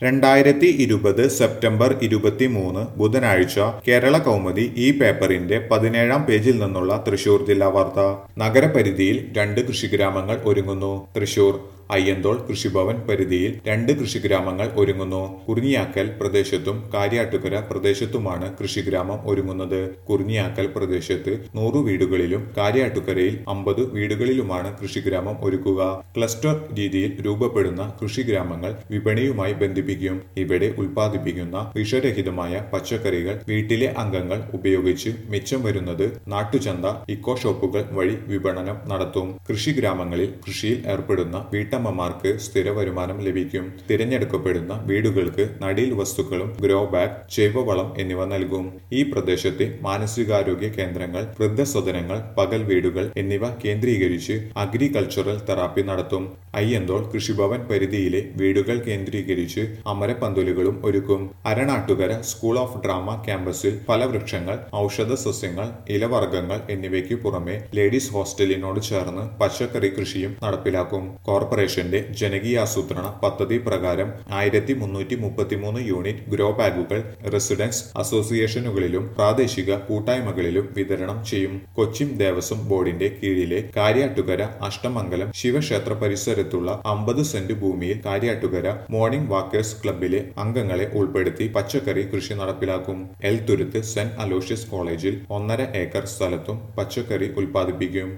രണ്ടായിരത്തി ഇരുപത് സെപ്റ്റംബർ ഇരുപത്തിമൂന്ന് ബുധനാഴ്ച കേരള കൗമുദി ഈ പേപ്പറിന്റെ പതിനേഴാം പേജിൽ നിന്നുള്ള തൃശൂർ ജില്ലാ വാർത്ത നഗരപരിധിയിൽ രണ്ട് കൃഷിഗ്രാമങ്ങൾ ഒരുങ്ങുന്നു തൃശൂർ അയ്യന്തോൾ കൃഷിഭവൻ പരിധിയിൽ രണ്ട് കൃഷിഗ്രാമങ്ങൾ ഒരുങ്ങുന്നു കുറിഞ്ഞിയാക്കൽ പ്രദേശത്തും കാര്യാട്ടുകര പ്രദേശത്തുമാണ് കൃഷിഗ്രാമം ഒരുങ്ങുന്നത് കുറിഞ്ഞിയാക്കൽ പ്രദേശത്ത് നൂറു വീടുകളിലും കാര്യാട്ടുകരയിൽ അമ്പത് വീടുകളിലുമാണ് കൃഷിഗ്രാമം ഒരുക്കുക ക്ലസ്റ്റർ രീതിയിൽ രൂപപ്പെടുന്ന കൃഷിഗ്രാമങ്ങൾ വിപണിയുമായി ബന്ധിപ്പിക്കും ഇവിടെ ഉൽപ്പാദിപ്പിക്കുന്ന വിഷരഹിതമായ പച്ചക്കറികൾ വീട്ടിലെ അംഗങ്ങൾ ഉപയോഗിച്ച് മിച്ചം വരുന്നത് നാട്ടുചന്ത ഇക്കോ ഷോപ്പുകൾ വഴി വിപണനം നടത്തും കൃഷിഗ്രാമങ്ങളിൽ കൃഷിയിൽ ഏർപ്പെടുന്ന വീട്ടമ്മമാർക്ക് സ്ഥിര വരുമാനം ലഭിക്കും തിരഞ്ഞെടുക്കപ്പെടുന്ന വീടുകൾക്ക് നടീൽ വസ്തുക്കളും ഗ്രോ ബാഗ് ജൈവവളം എന്നിവ നൽകും ഈ പ്രദേശത്തെ മാനസികാരോഗ്യ കേന്ദ്രങ്ങൾ വൃദ്ധസദനങ്ങൾ പകൽ വീടുകൾ എന്നിവ കേന്ദ്രീകരിച്ച് അഗ്രികൾച്ചറൽ തെറാപ്പി നടത്തും അയ്യന്തോൾ കൃഷിഭവൻ പരിധിയിലെ വീടുകൾ കേന്ദ്രീകരിച്ച് അമരപ്പന്തലുകളും ഒരുക്കും അരണാട്ടുകര സ്കൂൾ ഓഫ് ഡ്രാമ ക്യാമ്പസിൽ ഫലവൃക്ഷങ്ങൾ ഔഷധ സസ്യങ്ങൾ ഇലവർഗ്ഗങ്ങൾ എന്നിവയ്ക്ക് പുറമെ ലേഡീസ് ഹോസ്റ്റലിനോട് ചേർന്ന് പച്ചക്കറി കൃഷിയും നടപ്പിലാക്കും കോർപ്പറേഷന്റെ ജനകീയാസൂത്രണ പദ്ധതി പ്രകാരം ആയിരത്തി മുന്നൂറ്റി മുപ്പത്തിമൂന്ന് യൂണിറ്റ് ഗ്രോ ബാഗുകൾ റെസിഡൻസ് അസോസിയേഷനുകളിലും പ്രാദേശിക കൂട്ടായ്മകളിലും വിതരണം ചെയ്യും കൊച്ചിൻ ദേവസ്വം ബോർഡിന്റെ കീഴിലെ കാര്യാട്ടുകര അഷ്ടമംഗലം ശിവക്ഷേത്ര പരിസരത്തുള്ള അമ്പത് സെന്റ് ഭൂമിയിൽ കാര്യാട്ടുകര മോർണിംഗ് വാക്കേഴ്സ് ക്ലബിലെ അംഗങ്ങളെ ഉൾപ്പെടുത്തി പച്ചക്കറി കൃഷി നടപ്പിലാക്കും എൽത്തുരുത്ത് സെന്റ് അലോഷ്യസ് കോളേജിൽ ഒന്നര ഏക്കർ സ്ഥലത്തും പച്ചക്കറി ഉൽപ്പാദിപ്പിക്കും